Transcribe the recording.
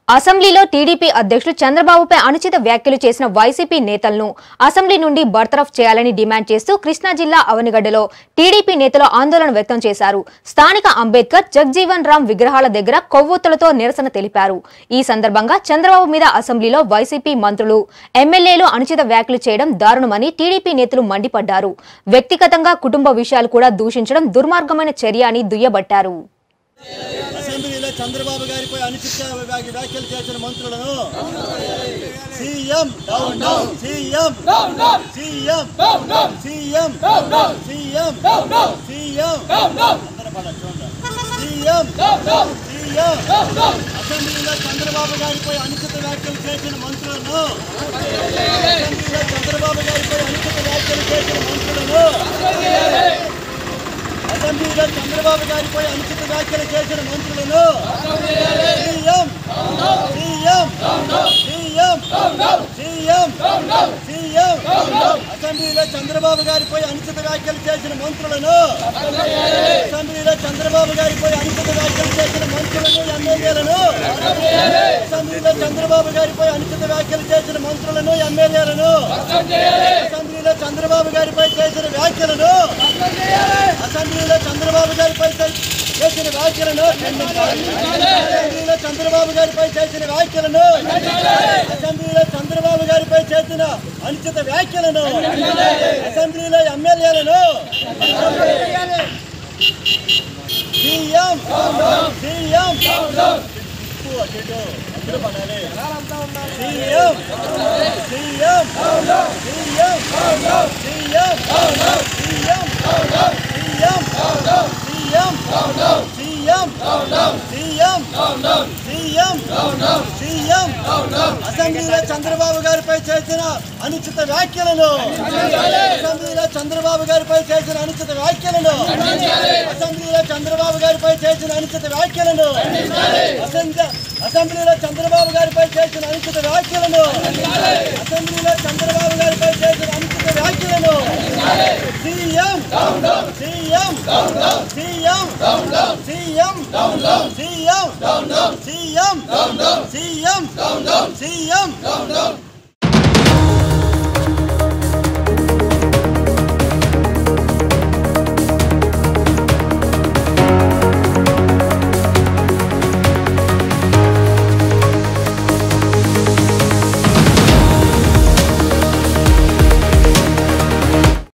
అసెంబ్లీలో టీడీపీ అధ్యక్షులు చంద్రబాబుపై అనుచిత వ్యాఖ్యలు చేసిన వైసీపీ నేతలను అసెంబ్లీ నుండి బర్తరఫ్ చేయాలని డిమాండ్ చేస్తూ కృష్ణా జిల్లా అవనిగడ్డలో టీడీపీ నేతలు ఆందోళన వ్యక్తం చేశారు స్థానిక అంబేద్కర్ జగ్జీవన్ రామ్ విగ్రహాల దగ్గర కొవ్వొత్తులతో నిరసన తెలిపారు ఈ సందర్భంగా చంద్రబాబు మీద అసెంబ్లీలో వైసీపీ మంత్రులు ఎమ్మెల్యేలు అనుచిత వ్యాఖ్యలు చేయడం దారుణమని టీడీపీ నేతలు మండిపడ్డారు వ్యక్తిగతంగా కుటుంబ విషయాలు కూడా దూషించడం దుర్మార్గమైన చర్య అని దుయ్యబట్టారు అసెంబ్లీలో చంద్రబాబు గారిపై అనుచిత వ్యాఖ్య- వ్యాఖ్యలు చేసిన మంత్రులను CM down down CM CM CM CM CM అందరూ పడ చూడండి. సీఎం సీఎం అసెంబ్లీలో చంద్రబాబు గారిపై అనుచిత వ్యాఖ్యలు చేసిన మంత్రులను అసెంబ్లీలో చంద్రబాబు గారిపై అనుచిత వ్యాఖ్యలు చేసిన మంత్రులను అసెంబ్లీలో చంద్రబాబు గారిపై అనుచిత వ్యాఖ్యలు చేసిన మంత్రులను CM CM CM CM CM అసెంబ్లీలో చంద్రబాబు గారిపై అనుచిత వ్యాఖ్యలు చేసిన మంత్రులను అసెంబ్లీలో చంద్రబాబు గారిపై అనుచిత వ్యాఖ్యలు చేసిన మంత్రులను ఎమ్మెల్యేలను అసెంబ్లీలో చంద్రబాబు గారిపై అనుచిత వ్యాఖ్యలు చేసిన మంత్రులను ఎమ్మెల్యేలను అసెంబ్లీలో చంద్రబాబు గారిపై చేసిన వ్యాఖ్యలను అసెంబ్లీలో చంద్రబాబు గారిపై చే- చేసిన వ్యాఖ్యలను ఖండించాలి. అసెంబ్లీలో చంద్రబాబు గారిపై చేసిన వ్యాఖ్యలను అసెంబ్లీలో చంద్రబాబు గారిపై చేసిన అనుచిత వ్యాఖ్యలను అసెంబ్లీలో ఎమ్మెల్యేలను సీఎం సీఎం ఇప్పు అటు ఇటు. అందరూ పడాలి. CM CM CM CM CM CM CM CM CM CM CM అసెంబ్లీలో చంద్రబాబు గారిపై చేసిన అనుచిత వ్యాఖ్యలను అసెంబ్లీలో చంద్రబాబు గారిపై చేసిన అనుచిత వ్యాఖ్యలను అసెంబ్లీలో చంద్రబాబు గారిపై చేసిన అనుచిత వ్యాఖ్యలను అసెంబ్లీ- అసెంబ్లీలో చంద్రబాబు గారిపై చేసిన అనుచిత వ్యాఖ్యలను అసెంబ్లీలో చంద్రబాబు గారిపై చేసిన అనుచిత వ్యాఖ్యలను CM CM CM CM CM CM CM CM